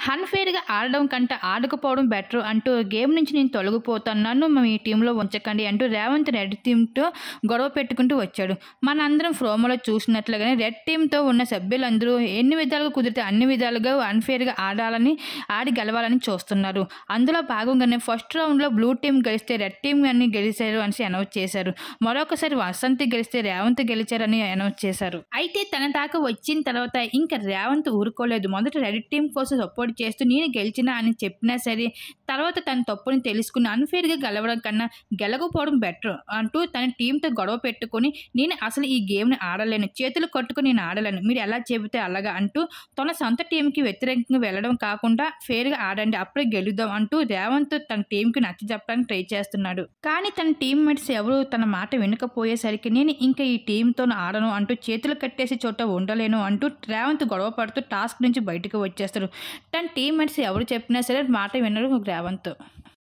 అన్ఫేర్గా ఆడడం కంటే ఆడకపోవడం బెటర్ అంటూ గేమ్ నుంచి నేను తొలగిపోతాను నన్ను మీ టీంలో ఉంచకండి అంటూ రేవంత్ రెడ్ టీంతో గొడవ పెట్టుకుంటూ వచ్చాడు మనందరం ప్రోమోలో చూసినట్లుగానే రెడ్ టీంతో ఉన్న సభ్యులందరూ ఎన్ని విధాలుగా కుదిరితే అన్ని విధాలుగా అన్ఫేర్గా ఆడాలని ఆడి గెలవాలని చూస్తున్నారు అందులో భాగంగానే ఫస్ట్ రౌండ్లో బ్లూ టీం గెలిస్తే రెడ్ టీం అన్ని గెలిచారు అని అనౌన్స్ చేశారు మరొకసారి వసంత్ గెలిస్తే రేవంత్ గెలిచారని అనౌన్స్ చేశారు అయితే తన దాకా వచ్చిన తర్వాత ఇంకా రేవంత్ ఊరుకోలేదు మొదట రెడ్ టీం కోసం సపోర్ట్ చేస్తూ నేను గెలిచినా అని చెప్పినా సరే తర్వాత తన తప్పుని తెలుసుకుని అన్ఫేర్గా గెలవడం కన్నా గెలకపోవడం బెటర్ అంటూ తన టీంతో గొడవ పెట్టుకొని నేను అసలు ఈ గేమ్ని ఆడలేను చేతులు కట్టుకుని నేను ఆడలేను మీరు ఎలా చెబితే అలాగా అంటూ తన సొంత టీంకి వ్యతిరేకంగా వెళ్ళడం కాకుండా ఫేర్గా ఆడండి అప్పుడే గెలుద్దాం అంటూ రేవంత్ తన టీంకి నచ్చ చెప్పడానికి ట్రై చేస్తున్నాడు కానీ తన టీమ్మేట్స్ ఎవరు తన మాట వినకపోయేసరికి నేను ఇంకా ఈ టీంతో ఆడను అంటూ చేతులు కట్టేసి చోట ఉండలేను అంటూ రేవంత్ గొడవ పడుతూ టాస్క్ నుంచి బయటకు వచ్చేస్తాడు తన టీమ్మేట్స్ ఎవరు చెప్పినా సరే మాట వినరు రేవంత్